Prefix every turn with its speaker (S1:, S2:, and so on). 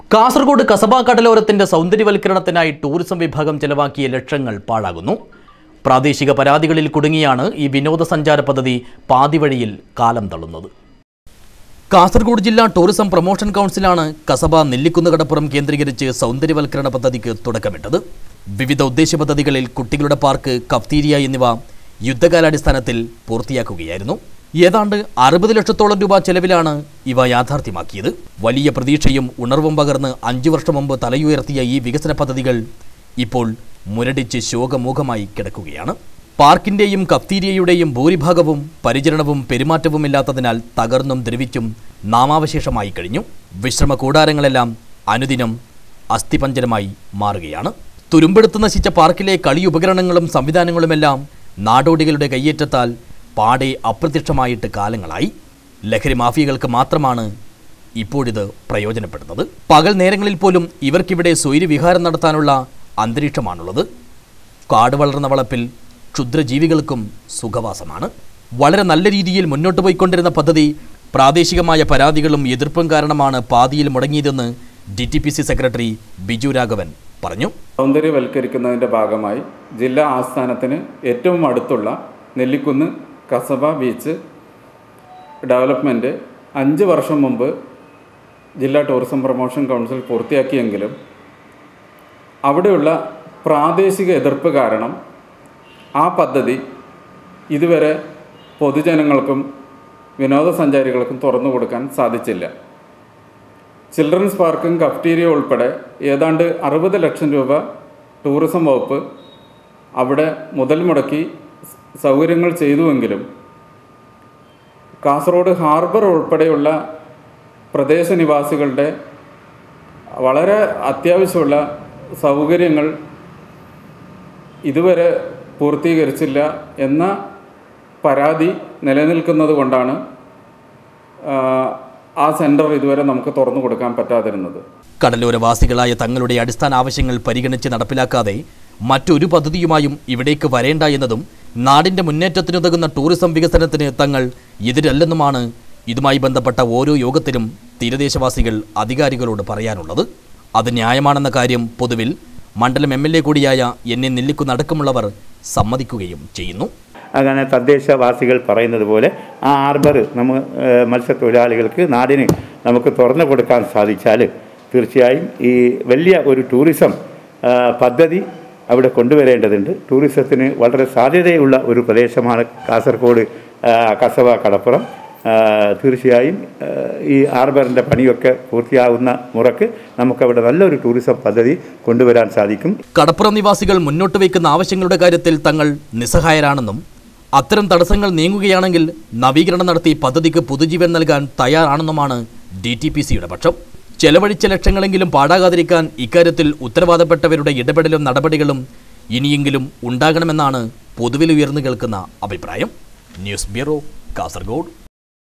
S1: കാസർഗോഡ് കസബ കടലോരത്തിന്റെ സൗന്ദര്യവൽക്കരണത്തിനായി ടൂറിസം വിഭാഗം ചെലവാക്കിയ ലക്ഷങ്ങൾ പാഴാകുന്നു പ്രാദേശിക പരാതികളിൽ കുടുങ്ങിയാണ് ഈ വിനോദസഞ്ചാര പദ്ധതി പാതിവഴിയിൽ കാലം തള്ളുന്നത് കാസർഗോഡ് ജില്ലാ ടൂറിസം പ്രൊമോഷൻ കൗൺസിലാണ് കസബ നെല്ലിക്കുന്ന് കടപ്പുറം കേന്ദ്രീകരിച്ച് സൗന്ദര്യവൽക്കരണ പദ്ധതിക്ക് തുടക്കമിട്ടത് വിവിധ ഉദ്ദേശ പദ്ധതികളിൽ കുട്ടികളുടെ പാർക്ക് കഫ്തീരിയ എന്നിവ യുദ്ധകാലാടിസ്ഥാനത്തിൽ പൂർത്തിയാക്കുകയായിരുന്നു ഏതാണ്ട് അറുപത് ലക്ഷത്തോളം രൂപ ചെലവിലാണ് ഇവ യാഥാർത്ഥ്യമാക്കിയത് വലിയ പ്രതീക്ഷയും ഉണർവും പകർന്ന് അഞ്ചു വർഷം മുമ്പ് തലയുയർത്തിയ ഈ വികസന പദ്ധതികൾ ഇപ്പോൾ മുരടിച്ച് ശോകമൂഖമായി കിടക്കുകയാണ് പാർക്കിന്റെയും കഫ്തീരിയയുടെയും ഭൂരിഭാഗവും പരിചരണവും പെരുമാറ്റവും ഇല്ലാത്തതിനാൽ തകർന്നും ദ്രവിച്ചും നാമാവശേഷമായി കഴിഞ്ഞു വിശ്രമ കൂടാരങ്ങളെല്ലാം അനുദിനം അസ്ഥിപഞ്ചരമായി മാറുകയാണ് തുരുമ്പെടുത്ത് നശിച്ച പാർക്കിലെ കളി ഉപകരണങ്ങളും സംവിധാനങ്ങളുമെല്ലാം നാടോടികളുടെ കയ്യേറ്റത്താൽ പാടെ അപ്രത്യക്ഷമായിട്ട് കാലങ്ങളായി ലഹരി മാഫിയകൾക്ക് മാത്രമാണ് ഇപ്പോഴിത് പ്രയോജനപ്പെടുന്നത് പകൽ നേരങ്ങളിൽ പോലും ഇവർക്കിവിടെ സ്വൈര്യവിഹാരം നടത്താനുള്ള അന്തരീക്ഷമാണുള്ളത് കാട് വളർന്ന വളപ്പിൽ ക്ഷുദ്രജീവികൾക്കും സുഖവാസമാണ് വളരെ നല്ല രീതിയിൽ മുന്നോട്ട് പോയിക്കൊണ്ടിരുന്ന പദ്ധതി പ്രാദേശികമായ പരാതികളും എതിർപ്പും കാരണമാണ് പാതിയിൽ മുടങ്ങിയതെന്ന് D T P C secretary Biju Raghavan പറഞ്ഞു
S2: സൗന്ദര്യവൽക്കരിക്കുന്നതിൻ്റെ ഭാഗമായി ജില്ലാ ആസ്ഥാനത്തിന് ഏറ്റവും അടുത്തുള്ള നെല്ലിക്കുന്ന് കസബ ബീച്ച് ഡെവലപ്മെൻറ്റ് അഞ്ച് വർഷം മുമ്പ് ജില്ലാ ടൂറിസം പ്രൊമോഷൻ കൗൺസിൽ പൂർത്തിയാക്കിയെങ്കിലും അവിടെയുള്ള പ്രാദേശിക എതിർപ്പ് കാരണം ആ പദ്ധതി ഇതുവരെ പൊതുജനങ്ങൾക്കും വിനോദസഞ്ചാരികൾക്കും തുറന്നു കൊടുക്കാൻ സാധിച്ചില്ല ചിൽഡ്രൻസ് പാർക്കും കഫ്റ്റീരിയ ഉൾപ്പെടെ ഏതാണ്ട് അറുപത് ലക്ഷം രൂപ ടൂറിസം വകുപ്പ് അവിടെ മുതൽ മുടക്കി സൗകര്യങ്ങൾ ചെയ്തുവെങ്കിലും കാസർഗോഡ് ഹാർബർ ഉൾപ്പെടെയുള്ള പ്രദേശനിവാസികളുടെ വളരെ അത്യാവശ്യമുള്ള സൗകര്യങ്ങൾ ഇതുവരെ പൂർത്തീകരിച്ചില്ല എന്ന പരാതി നിലനിൽക്കുന്നത് കൊണ്ടാണ് ആ, ആ സെൻറ്റർ ഇതുവരെ നമുക്ക് തുറന്നു കൊടുക്കാൻ പറ്റാതിരുന്നത്
S1: കടലോരവാസികളായ തങ്ങളുടെ അടിസ്ഥാന ആവശ്യങ്ങൾ പരിഗണിച്ച് നടപ്പിലാക്കാതെ മറ്റൊരു പദ്ധതിയുമായും ഇവിടേക്ക് വരേണ്ട എന്നതും നാടിന്റെ മുന്നേറ്റത്തിനുതകുന്ന ടൂറിസം വികസനത്തിന് തങ്ങൾ എതിരല്ലെന്നുമാണ് ഇതുമായി ബന്ധപ്പെട്ട ഓരോ യോഗത്തിലും തീരദേശവാസികൾ അധികാരികളോട് പറയാനുള്ളത് അത് ന്യായമാണെന്ന കാര്യം പൊതുവിൽ മണ്ഡലം എം എൽ എ കൂടിയായ എന്നെ നെല്ലിക്കുന്നടക്കമുള്ളവർ സമ്മതിക്കുകയും ചെയ്യുന്നു
S3: അങ്ങനെ തദ്ദേശവാസികൾ പറയുന്നത് പോലെ ആ ഹാർബർ നമ്മ ഏഹ് മത്സ്യത്തൊഴിലാളികൾക്ക് നാടിന് നമുക്ക് തുറന്നു കൊടുക്കാൻ സാധിച്ചാൽ തീർച്ചയായും ഈ വലിയ ഒരു ടൂറിസം ആ, പദ്ധതി അവിടെ കൊണ്ടുവരേണ്ടതുണ്ട് ടൂറിസത്തിന് വളരെ സാധ്യതയുള്ള ഒരു പ്രദേശമാണ് കാസർഗോഡ് ആ, കസബ കടപ്പുറം ആ, തീർച്ചയായും ആ, ഈ ഹാർബറിൻ്റെ പണിയൊക്കെ പൂർത്തിയാവുന്ന മുറക്ക് നമുക്കവിടെ നല്ലൊരു ടൂറിസം പദ്ധതി കൊണ്ടുവരാൻ സാധിക്കും
S1: കടപ്പുറം നിവാസികൾ മുന്നോട്ട് വയ്ക്കുന്ന ആവശ്യങ്ങളുടെ കാര്യത്തിൽ തങ്ങൾ നിസ്സഹായരാണെന്നും അത്തരം തടസ്സങ്ങൾ നീങ്ങുകയാണെങ്കിൽ നവീകരണം നടത്തി പദ്ധതിക്ക് പുതുജീവൻ നൽകാൻ തയ്യാറാണെന്നുമാണ് ഡി ടി പി സിയുടെ പക്ഷം ചെലവഴിച്ച ലക്ഷങ്ങളെങ്കിലും പാടാകാതിരിക്കാൻ ഇക്കാര്യത്തിൽ ഉത്തരവാദപ്പെട്ടവരുടെ ഇടപെടലും നടപടികളും ഇനിയെങ്കിലും ഉണ്ടാകണമെന്നാണ് പൊതുവിൽ ഉയർന്നു കേൾക്കുന്ന അഭിപ്രായം ന്യൂസ് ബ്യൂറോ കാസർഗോഡ്